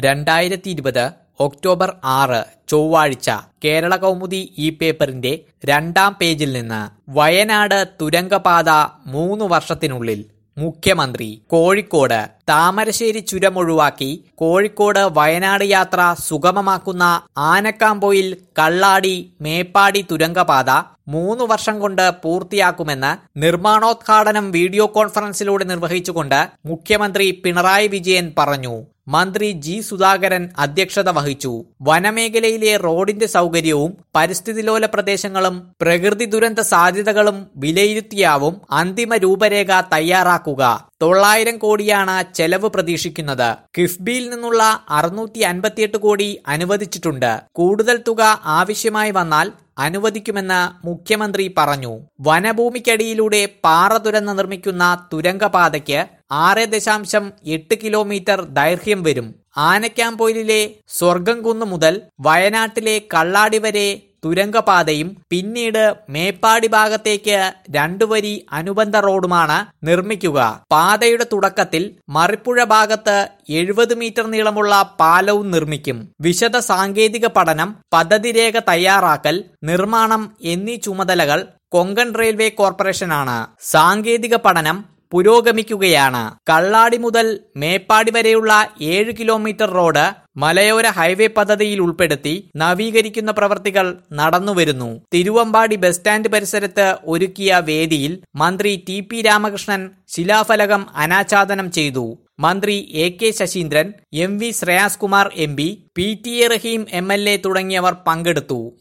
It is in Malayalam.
രണ്ടായിരത്തി ഇരുപത് ഒക്ടോബർ ആറ് ചൊവ്വാഴ്ച കേരള കൗമുദി ഈ പേപ്പറിന്റെ രണ്ടാം പേജിൽ നിന്ന് വയനാട് തുരങ്കപാത മൂന്ന് വർഷത്തിനുള്ളിൽ മുഖ്യമന്ത്രി കോഴിക്കോട് താമരശ്ശേരി ചുരം ഒഴിവാക്കി കോഴിക്കോട് വയനാട് യാത്ര സുഗമമാക്കുന്ന ആനക്കാംപൊയിൽ കള്ളാടി മേപ്പാടി തുരങ്കപാത മൂന്ന് വർഷം കൊണ്ട് പൂർത്തിയാക്കുമെന്ന് നിർമ്മാണോദ്ഘാടനം വീഡിയോ കോൺഫറൻസിലൂടെ നിർവഹിച്ചുകൊണ്ട് മുഖ്യമന്ത്രി പിണറായി വിജയൻ പറഞ്ഞു മന്ത്രി ജി സുധാകരൻ അധ്യക്ഷത വഹിച്ചു വനമേഖലയിലെ റോഡിന്റെ സൗകര്യവും പരിസ്ഥിതിലോല പ്രദേശങ്ങളും പ്രകൃതി ദുരന്ത സാധ്യതകളും വിലയിരുത്തിയാവും അന്തിമ രൂപരേഖ തയ്യാറാക്കുക തൊള്ളായിരം കോടിയാണ് ചെലവ് പ്രതീക്ഷിക്കുന്നത് കിഫ്ബിയിൽ നിന്നുള്ള അറുന്നൂറ്റി അൻപത്തിയെട്ട് കോടി അനുവദിച്ചിട്ടുണ്ട് കൂടുതൽ തുക ആവശ്യമായി വന്നാൽ അനുവദിക്കുമെന്ന് മുഖ്യമന്ത്രി പറഞ്ഞു വനഭൂമിക്കടിയിലൂടെ പാറ തുരന്ന് നിർമ്മിക്കുന്ന തുരങ്കപാതയ്ക്ക് ആറ് ദശാംശം എട്ട് കിലോമീറ്റർ ദൈർഘ്യം വരും ആനക്കാംപൊയിലിലെ സ്വർഗംകുന്ന് മുതൽ വയനാട്ടിലെ കള്ളാടി വരെ തുരങ്കപാതയും പിന്നീട് മേപ്പാടി ഭാഗത്തേക്ക് രണ്ടുവരി അനുബന്ധ റോഡുമാണ് നിർമ്മിക്കുക പാതയുടെ തുടക്കത്തിൽ മറിപ്പുഴ ഭാഗത്ത് എഴുപത് മീറ്റർ നീളമുള്ള പാലവും നിർമ്മിക്കും വിശദ സാങ്കേതിക പഠനം പദ്ധതി രേഖ തയ്യാറാക്കൽ നിർമ്മാണം എന്നീ ചുമതലകൾ കൊങ്കൺ റെയിൽവേ കോർപ്പറേഷനാണ് സാങ്കേതിക പഠനം പുരോഗമിക്കുകയാണ് കള്ളാടി മുതൽ മേപ്പാടി വരെയുള്ള ഏഴ് കിലോമീറ്റർ റോഡ് മലയോര ഹൈവേ പദ്ധതിയിൽ ഉൾപ്പെടുത്തി നവീകരിക്കുന്ന പ്രവർത്തികൾ നടന്നുവരുന്നു തിരുവമ്പാടി ബസ് സ്റ്റാൻഡ് പരിസരത്ത് ഒരുക്കിയ വേദിയിൽ മന്ത്രി ടി പി രാമകൃഷ്ണൻ ശിലാഫലകം അനാച്ഛാദനം ചെയ്തു മന്ത്രി A K Saseendran M V Shreyams Kumar M P P T A Rahim M L A തുടങ്ങിയവർ പങ്കെടുത്തു